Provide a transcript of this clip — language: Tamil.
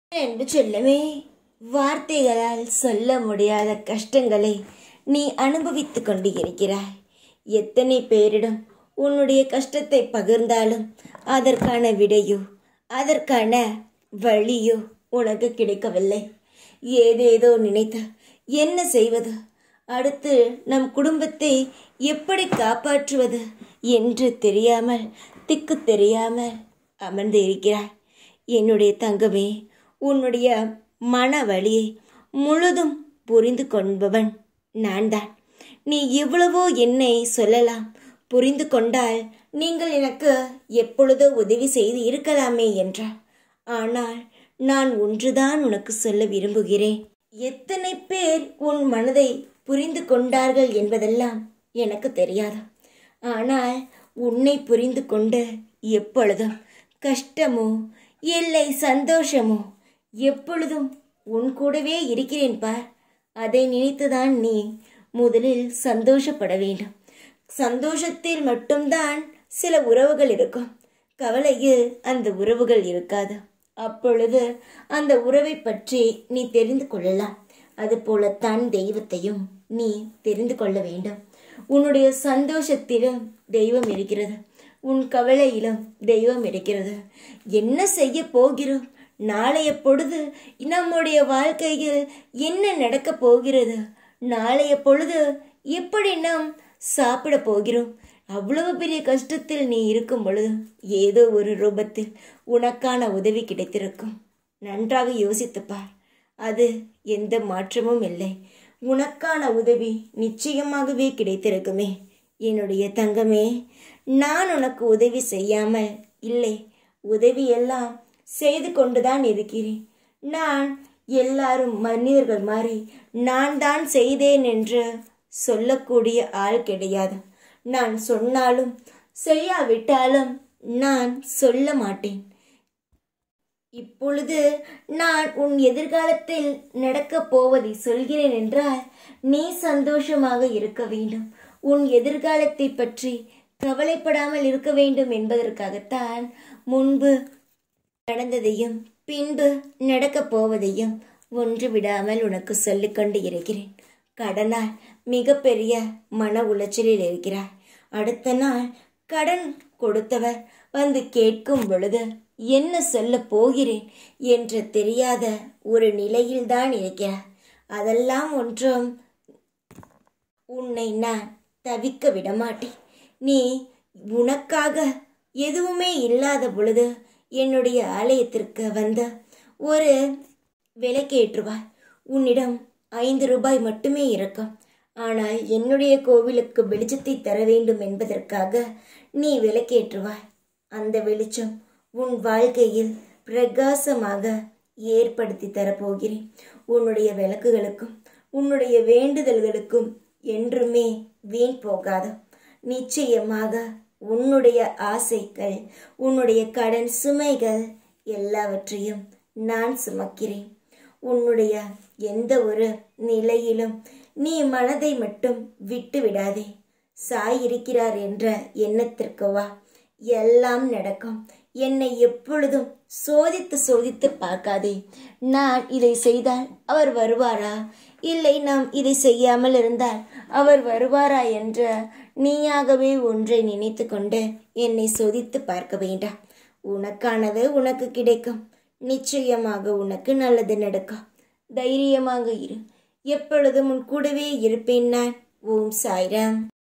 என்று செல்லமே வார்த்தைகளால் சொல்ல முடியாத கஷ்டங்களை நீ அனுபவித்துக் கொண்டு இருக்கிறாய் எத்தனை பேரிடம் உன்னுடைய கஷ்டத்தை பகிர்ந்தாலும் அதற்கான விடையோ அதற்கான வழியோ உனக்கு கிடைக்கவில்லை ஏதேதோ நினைத்த என்ன செய்வது அடுத்து நம் குடும்பத்தை எப்படி காப்பாற்றுவது என்று தெரியாமல் திக்கு தெரியாமல் அமர்ந்து இருக்கிறாய் என்னுடைய தங்கமே உன்னுடைய மன வழியை முழுதும் புரிந்து கொள்பவன் நான்தான் நீ எவ்வளவோ என்னை சொல்லலாம் புரிந்து கொண்டால் நீங்கள் எனக்கு எப்பொழுதோ உதவி செய்து இருக்கலாமே என்றார் ஆனால் நான் ஒன்றுதான் உனக்கு சொல்ல விரும்புகிறேன் எத்தனை பேர் உன் மனதை புரிந்து கொண்டார்கள் என்பதெல்லாம் எனக்கு தெரியாது ஆனால் உன்னை புரிந்து கொண்டு எப்பொழுதும் கஷ்டமோ இல்லை சந்தோஷமோ எப்பொழுதும் உன் கூடவே இருக்கிறேன் பார் அதை நினைத்துதான் நீ முதலில் சந்தோஷப்பட வேண்டும் சந்தோஷத்தில் மட்டும்தான் சில உறவுகள் இருக்கும் கவலையில் அந்த உறவுகள் இருக்காது அப்பொழுது அந்த உறவை பற்றி நீ தெரிந்து கொள்ளலாம் அதுபோலத்தான் தெய்வத்தையும் நீ தெரிந்து கொள்ள வேண்டும் உன்னுடைய சந்தோஷத்திலும் தெய்வம் இருக்கிறது உன் கவலையிலும் தெய்வம் இருக்கிறது என்ன செய்ய போகிறோம் நாளைய பொழுது நம்முடைய வாழ்க்கையில் என்ன நடக்கப் போகிறது நாளைய பொழுது எப்படி நாம் சாப்பிட போகிறோம் அவ்வளவு பெரிய கஷ்டத்தில் நீ இருக்கும் பொழுது ஏதோ ஒரு ரூபத்தில் உனக்கான உதவி கிடைத்திருக்கும் நன்றாக யோசித்துப் பார் அது எந்த மாற்றமும் இல்லை உனக்கான உதவி நிச்சயமாகவே கிடைத்திருக்குமே என்னுடைய தங்கமே நான் உனக்கு உதவி செய்யாமல் இல்லை உதவி எல்லாம் செய்து கொண்டுதான் இருக்கிறேன் நான் எல்லாரும் மனிதர்கள் மாதிரி நான் தான் செய்தேன் என்று சொல்லக்கூடிய ஆள் கிடையாது நான் சொன்னாலும் செய்யாவிட்டாலும் நான் சொல்ல மாட்டேன் இப்பொழுது நான் உன் எதிர்காலத்தில் நடக்கப் போவதை சொல்கிறேன் என்றால் நீ சந்தோஷமாக இருக்க வேண்டும் உன் எதிர்காலத்தை பற்றி கவலைப்படாமல் இருக்க வேண்டும் என்பதற்காகத்தான் முன்பு நடந்ததையும் பின்பு நடக்கப் போவதையும் ஒன்று விடாமல் உனக்கு சொல்லிக்கொண்டு இருக்கிறேன் கடனால் மிகப்பெரிய மன உளைச்சலில் இருக்கிறார் அடுத்த நாள் கடன் கொடுத்தவர் வந்து கேட்கும் பொழுது என்ன சொல்ல போகிறேன் என்று தெரியாத ஒரு நிலையில்தான் இருக்கிறார் அதெல்லாம் ஒன்றும் உன்னை நான் தவிக்க விடமாட்டேன் நீ உனக்காக எதுவுமே இல்லாத பொழுது என்னுடைய ஆலயத்திற்கு வந்த ஒரு விலைக்கேற்றுவாய் உன்னிடம் ஐந்து ரூபாய் மட்டுமே இருக்கும் ஆனால் என்னுடைய கோவிலுக்கு வெளிச்சத்தை தர வேண்டும் என்பதற்காக நீ விளக்கேற்றுவாய் அந்த வெளிச்சம் உன் வாழ்க்கையில் பிரகாசமாக ஏற்படுத்தி தரப்போகிறேன் உன்னுடைய விளக்குகளுக்கும் உன்னுடைய வேண்டுதல்களுக்கும் என்றுமே வீண் போகாது நிச்சயமாக உன்னுடைய ஆசைகள் உன்னுடைய கடன் சுமைகள் எல்லாவற்றையும் நான் சுமக்கிறேன் உன்னுடைய எந்த ஒரு நிலையிலும் நீ மனதை மட்டும் விட்டு விடாதே சாய் இருக்கிறார் என்ற எண்ணத்திற்கு வா எல்லாம் நடக்கும் என்னை எப்பொழுதும் சோதித்து சோதித்து பார்க்காதே நான் இதை செய்தால் அவர் வருவாரா இல்லை நாம் இதை செய்யாமல் இருந்தால் அவர் வருவாரா என்ற நீயாகவே ஒன்றை நினைத்து கொண்டு என்னை சோதித்து பார்க்க வேண்டாம் உனக்கானது உனக்கு கிடைக்கும் நிச்சயமாக உனக்கு நல்லது நடக்கும் தைரியமாக இரு எப்பொழுதும் உன் கூடவே இருப்பேன் நான் ஓம் சாய்ராம்